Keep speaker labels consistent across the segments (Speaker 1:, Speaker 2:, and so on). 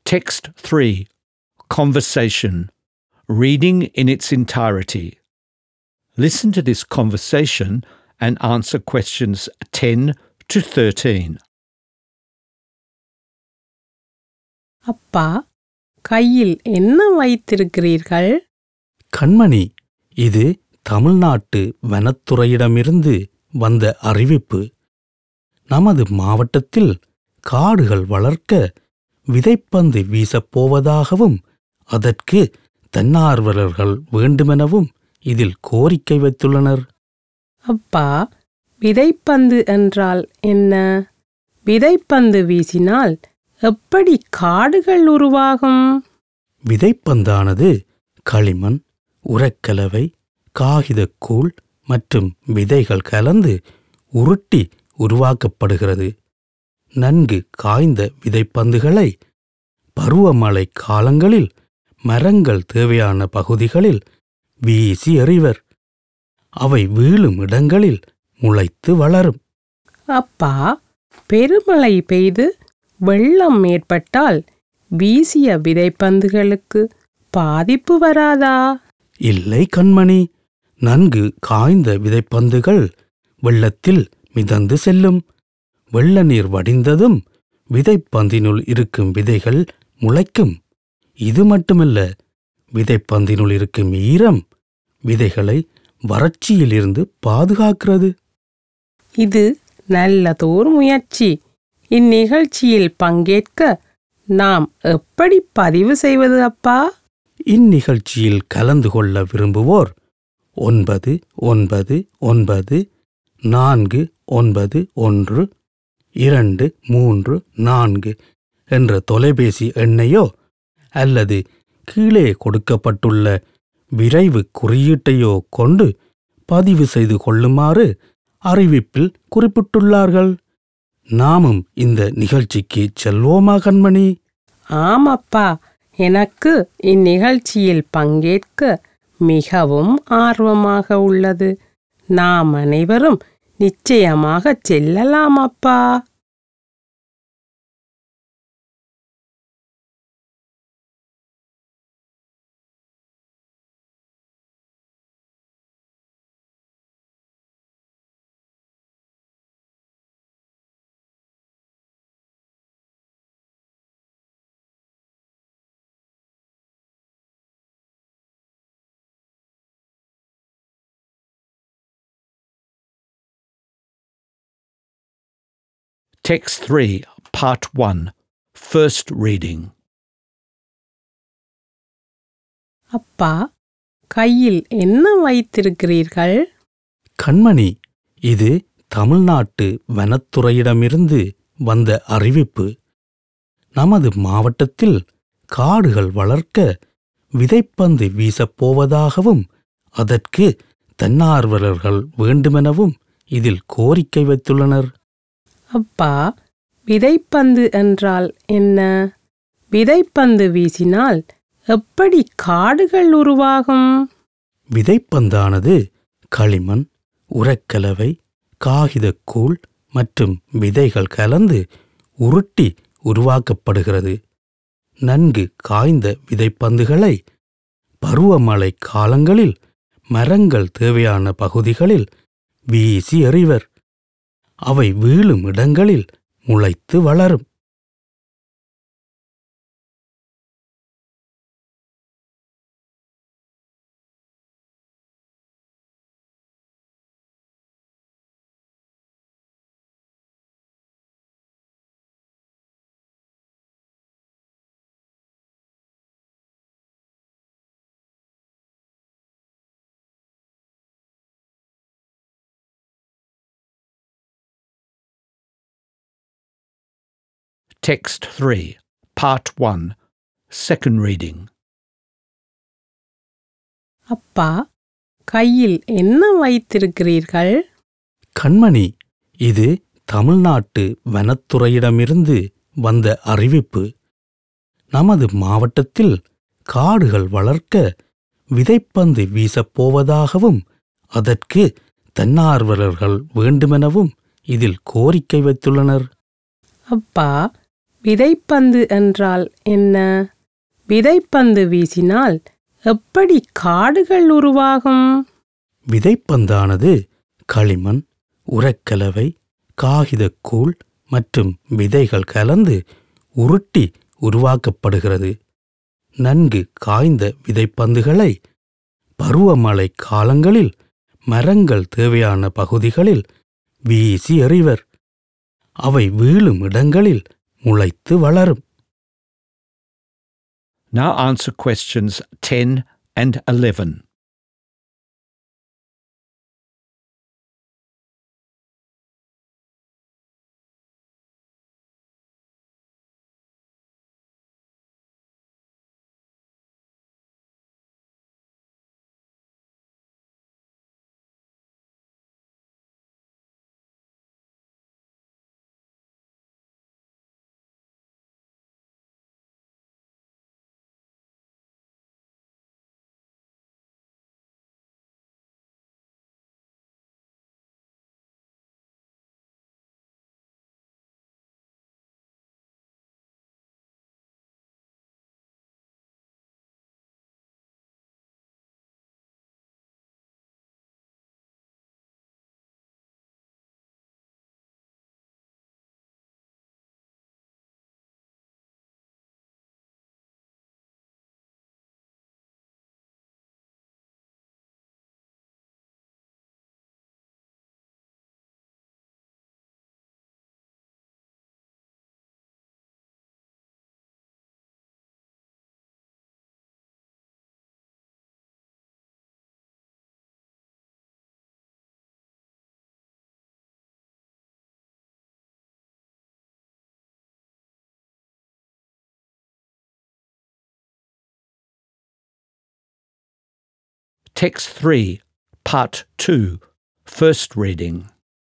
Speaker 1: Text 3 Conversation Reading in its entirety. Listen to this conversation and answer questions 10 to 13.
Speaker 2: அப்பா கையில் என்ன வைத்திருக்கிறீர்கள்
Speaker 3: கண்மணி இது தமிழ்நாட்டு வனத்துறையிடமிருந்து வந்த அறிவிப்பு நமது மாவட்டத்தில் காடுகள் வளர்க்க விதைப்பந்து வீசப்போவதாகவும் அதற்கு தன்னார்வலர்கள் வேண்டுமெனவும் இதில் கோரிக்கை வைத்துள்ளனர்
Speaker 2: அப்பா விதைப்பந்து என்றால் என்ன விதைப்பந்து வீசினால் எப்படி காடுகள் உருவாகும்
Speaker 3: விதைப்பந்தானது களிமண் உரக்கலவை காகிதக்கூழ் மற்றும் விதைகள் கலந்து உருட்டி உருவாக்கப்படுகிறது நன்கு காய்ந்த விதைப்பந்துகளை பருவமழை காலங்களில் மரங்கள் தேவையான பகுதிகளில் வீசி எறிவர் அவை வீழும் இடங்களில் முளைத்து வளரும்
Speaker 2: அப்பா பெருமழை பெய்து வெள்ளம் ஏற்பட்டால் வீசிய விதைப்பந்துகளுக்கு பாதிப்பு வராதா
Speaker 3: இல்லை கண்மணி நன்கு காய்ந்த விதைப்பந்துகள் வெள்ளத்தில் மிதந்து செல்லும் வெள்ள நீர் வடிந்ததும் விதைப்பந்தினுள் இருக்கும் விதைகள் முளைக்கும் இது மட்டுமல்ல விதைப்பந்தினுள் இருக்கும் ஈரம் விதைகளை வறட்சியிலிருந்து பாதுகாக்கிறது
Speaker 2: இது நல்லதோர் முயற்சி இந்நிகழ்ச்சியில் பங்கேற்க நாம் எப்படி பதிவு செய்வது அப்பா
Speaker 3: இந்நிகழ்ச்சியில் கலந்து கொள்ள விரும்புவோர் ஒன்பது ஒன்பது ஒன்பது நான்கு ஒன்பது ஒன்று இரண்டு மூன்று நான்கு என்ற தொலைபேசி எண்ணையோ அல்லது கீழே கொடுக்கப்பட்டுள்ள விரைவு குறியீட்டையோ கொண்டு பதிவு செய்து கொள்ளுமாறு அறிவிப்பில் குறிப்பிட்டுள்ளார்கள் நாமும் இந்த நிகழ்ச்சிக்கு செல்வோமா கண்மணி
Speaker 2: ஆமப்பா எனக்கு இந்நிகழ்ச்சியில் பங்கேற்க மிகவும் ஆர்வமாக உள்ளது நாம் அனைவரும் நிச்சயமாக செல்லலாம் அப்பா
Speaker 1: Text 3 Part 1 First Reading.
Speaker 2: அப்பா கையில் என்ன வைத்திருக்கிறீர்கள்
Speaker 3: கண்மணி இது தமிழ்நாட்டு வனத்துறையிடமிருந்து வந்த அறிவிப்பு நமது மாவட்டத்தில் காடுகள் வளர்க்க விதைப்பந்து வீசப்போவதாகவும் அதற்கு தன்னார்வலர்கள் வேண்டுமெனவும் இதில் கோரிக்கை வைத்துள்ளனர்
Speaker 2: அப்பா விதைப்பந்து என்றால் என்ன விதைப்பந்து வீசினால் எப்படி காடுகள் உருவாகும்
Speaker 3: விதைப்பந்தானது களிமண் உரக்கலவை காகிதக்கூழ் மற்றும் விதைகள் கலந்து உருட்டி உருவாக்கப்படுகிறது நன்கு காய்ந்த விதைப்பந்துகளை பருவமழை காலங்களில் மரங்கள் தேவையான பகுதிகளில் வீசி எறிவர் அவை வீழும் இடங்களில் முளைத்து வளரும்
Speaker 1: Text 3 Part 1 Second Reading.
Speaker 2: அப்பா கையில் என்ன வைத்திருக்கிறீர்கள்
Speaker 3: கண்மணி இது தமிழ்நாட்டு வனத்துறையிடமிருந்து வந்த அறிவிப்பு நமது மாவட்டத்தில் காடுகள் வளர்க்க விதைப்பந்து வீசப்போவதாகவும் அதற்கு தன்னார்வலர்கள் வேண்டுமெனவும் இதில் கோரிக்கை வைத்துள்ளனர்
Speaker 2: அப்பா விதைப்பந்து என்றால் என்ன விதைப்பந்து வீசினால் எப்படி காடுகள் உருவாகும்
Speaker 3: விதைப்பந்தானது களிமண் உரக்கலவை காகிதக்கூழ் மற்றும் விதைகள் கலந்து உருட்டி உருவாக்கப்படுகிறது நன்கு காய்ந்த விதைப்பந்துகளை பருவமழை காலங்களில் மரங்கள் தேவையான பகுதிகளில் வீசி எறிவர் அவை வீழும் இடங்களில் முளைத்து வளரும்
Speaker 1: Now answer questions 10 and 11. Text 3, Part 2, First Reading.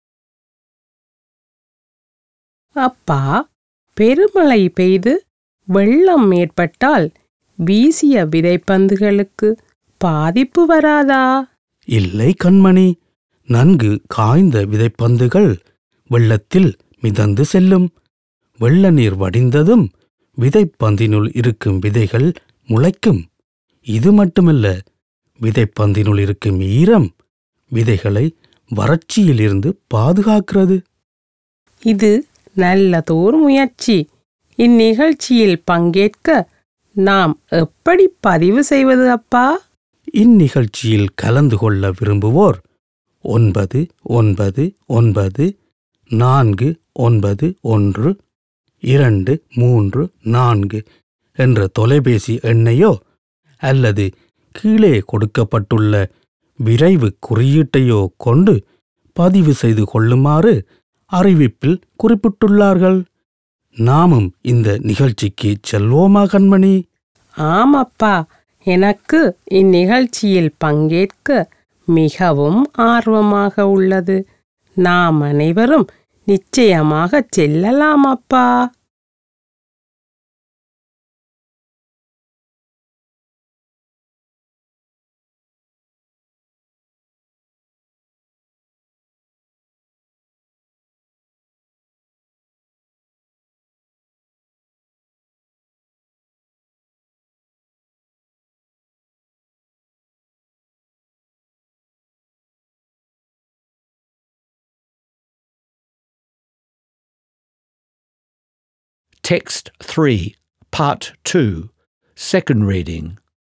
Speaker 2: அப்பா பெருமழை பெய்து வெள்ளம் ஏற்பட்டால் வீசிய விதைப்பந்துகளுக்கு பாதிப்பு வராதா
Speaker 3: இல்லை கண்மணி நன்கு காய்ந்த விதைப்பந்துகள் வெள்ளத்தில் மிதந்து செல்லும் வெள்ள நீர் வடிந்ததும் விதைப்பந்தினுள் இருக்கும் விதைகள் முளைக்கும் இது மட்டுமல்ல விதைப்பந்தினுள் இருக்கும் ஈரம் விதைகளை வறட்சியிலிருந்து பாதுகாக்கிறது
Speaker 2: இது நல்லதோர் முயற்சி இந்நிகழ்ச்சியில் பங்கேற்க நாம் எப்படி பதிவு செய்வது அப்பா
Speaker 3: இந்நிகழ்ச்சியில் கலந்து கொள்ள விரும்புவோர் ஒன்பது ஒன்பது ஒன்பது நான்கு ஒன்பது ஒன்று இரண்டு மூன்று நான்கு என்ற தொலைபேசி எண்ணையோ அல்லது கீழே கொடுக்கப்பட்டுள்ள விரைவு குறியீட்டையோ கொண்டு பதிவு செய்து கொள்ளுமாறு அறிவிப்பில் குறிப்பிட்டுள்ளார்கள் நாமும் இந்த நிகழ்ச்சிக்கு செல்வோமா கண்மணி
Speaker 2: ஆமப்பா எனக்கு இந்நிகழ்ச்சியில் பங்கேற்க மிகவும் ஆர்வமாக உள்ளது நாம் அனைவரும் நிச்சயமாக செல்லலாம் அப்பா
Speaker 1: Text 3, Part 2, Second Reading.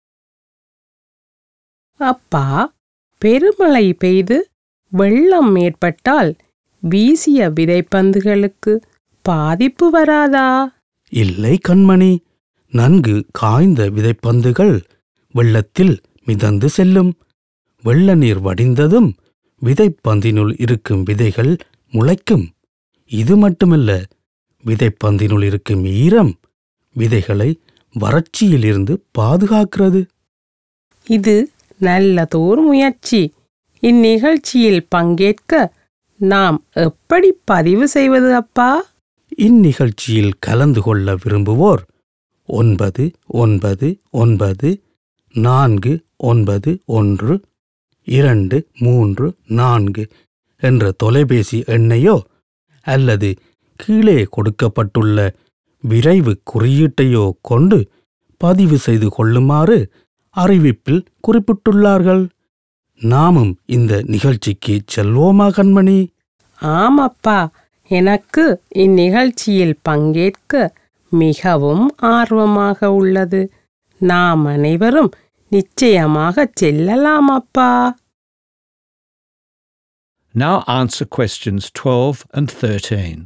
Speaker 2: அப்பா பெருமழை பெய்து வெள்ளம் ஏற்பட்டால் வீசிய விதைப்பந்துகளுக்கு பாதிப்பு வராதா
Speaker 3: இல்லை கண்மணி நன்கு காய்ந்த விதைப்பந்துகள் வெள்ளத்தில் மிதந்து செல்லும் வெள்ள நீர் வடிந்ததும் விதைப்பந்தினுள் இருக்கும் விதைகள் முளைக்கும் இது மட்டுமல்ல விதைப்பந்தினுள் இருக்கும் ஈரம் விதைகளை வறட்சியிலிருந்து பாதுகாக்கிறது
Speaker 2: இது நல்லதோர் முயற்சி இந்நிகழ்ச்சியில் பங்கேற்க நாம் எப்படி பதிவு செய்வது அப்பா
Speaker 3: இந்நிகழ்ச்சியில் கலந்து கொள்ள விரும்புவோர் ஒன்பது ஒன்பது ஒன்பது நான்கு ஒன்பது ஒன்று இரண்டு மூன்று நான்கு என்ற தொலைபேசி எண்ணையோ அல்லது கீழே கொடுக்கப்பட்டுள்ள விரைவு குறியீட்டையோ கொண்டு பதிவு செய்து கொள்ளுமாறு அறிவிப்பில் குறிப்பிட்டுள்ளார்கள் நாமும் இந்த நிகழ்ச்சிக்கு செல்வோமா கண்மணி
Speaker 2: ஆமப்பா எனக்கு இந்நிகழ்ச்சியில் பங்கேற்க மிகவும் ஆர்வமாக உள்ளது நாம் அனைவரும் நிச்சயமாக செல்லலாம் அப்பா
Speaker 1: Now answer questions 12 and 13.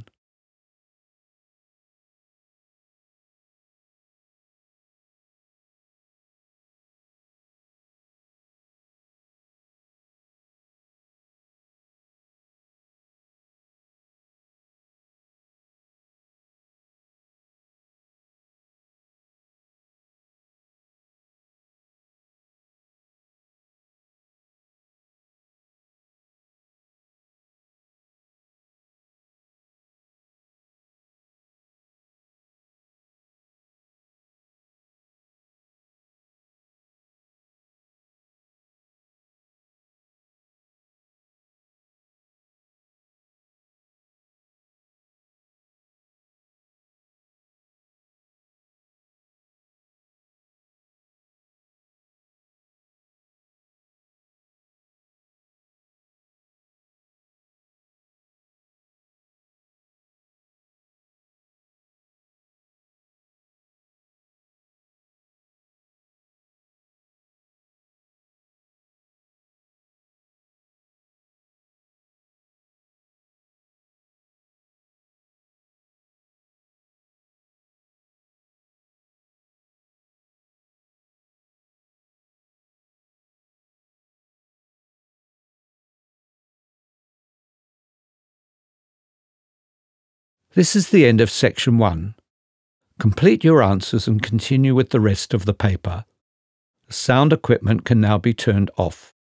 Speaker 1: This is the end of section 1. Complete your answers and continue with the rest of the paper. The sound equipment can now be turned off.